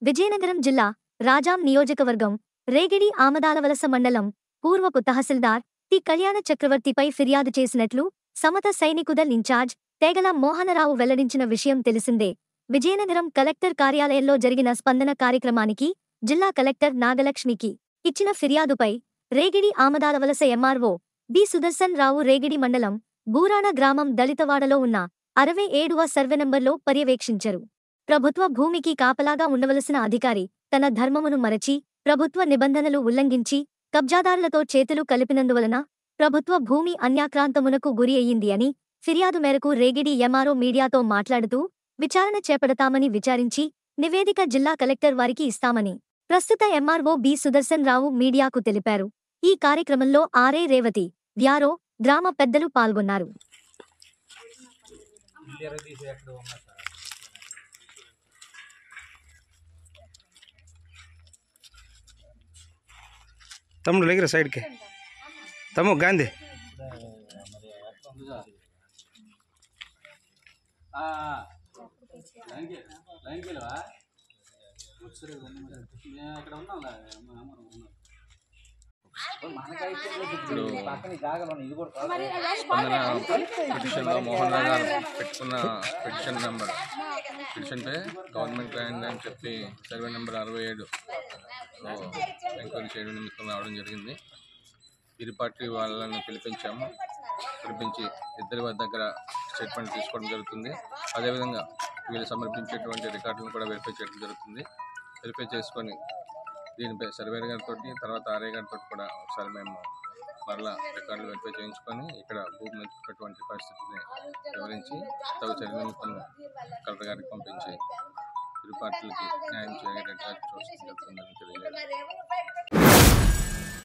విజయనగరం జిల్లా రాజాం నియోజకవర్గం రేగిడి ఆమదాలవలస మండలం పూర్వపు తహసీల్దార్ టి కళ్యాణ చక్రవర్తిపై ఫిర్యాదు చేసినట్లు సమత సైనికుదల్ ఇన్ఛార్జ్ తేగల మోహనరావు వెల్లడించిన విషయం తెలిసిందే విజయనగరం కలెక్టర్ కార్యాలయంలో జరిగిన స్పందన కార్యక్రమానికి జిల్లా కలెక్టర్ నాగలక్ష్మికి ఇచ్చిన ఫిర్యాదుపై రేగిడి ఆమదాలవలస ఎంఆర్ఓ బి సుదర్శన్ రావు రేగిడి మండలం బూరాణ గ్రామం దళితవాడలో ఉన్న అరవై ఏడవ సర్వే నంబర్లో పర్యవేక్షించరు ప్రభుత్వ భూమికి కాపలాగా ఉండవలసిన అధికారి తన ధర్మమును మరచి ప్రభుత్వ నిబంధనలు ఉల్లంఘించి కబ్జాదారులతో చేతులు కలిపినందువలన ప్రభుత్వ భూమి అన్యాక్రాంతమునకు గురి అయ్యింది అని ఫిర్యాదు మేరకు రేగిడి ఎంఆర్ఓ మీడియాతో మాట్లాడుతూ విచారణ చేపడతామని విచారించి నివేదిక జిల్లా కలెక్టర్ వారికి ఇస్తామని ప్రస్తుత ఎంఆర్ఓ బి సుదర్శన్ రావు మీడియాకు తెలిపారు ఈ కార్యక్రమంలో ఆర్ఏ రేవతి వ్యారో గ్రామ పెద్దలు పాల్గొన్నారు తమ్ముడు లేకరా సైడ్కి తమ్ము గాంధీ లైన్కి లైన్కి వెళ్ళవా వచ్చారు మేము ఇక్కడ ఉన్నాంలే స్పందన పిటిషన్లో మోహన్ రావు గారు పెట్టుకున్న పిటిషన్ నెంబర్ పిటిషన్ పే గవర్నమెంట్ ల్యాండ్ అని చెప్పి సర్వే నెంబర్ అరవై ఏడు ఎంక్వైరీ చేయడం నిమిత్తం రావడం జరిగింది ఇరు పార్టీ వాళ్ళని పిలిపించాము పిలిపించి ఇద్దరి వారి దగ్గర స్టేట్మెంట్ తీసుకోవడం జరుగుతుంది అదేవిధంగా వీళ్ళు సమర్పించేటువంటి రికార్డులను కూడా వెరిఫై చేయడం జరుగుతుంది వెరిఫై చేసుకొని దీనిపై సర్వేర్ గారితో తర్వాత ఆర్ఏ గారితో కూడా ఒకసారి మేము మరలా రికార్డులు వెరిఫై చేయించుకొని ఇక్కడ భూమి ఉన్నటువంటి పరిస్థితిని వివరించి తగు చర్య నిమిత్తం కలెక్టర్ గారికి పంపించి ఇరు పార్టీలకి న్యాయం చేయగలిగేట్టుగా చూస్తుంది జరుగుతుందని తెలియజేయాలి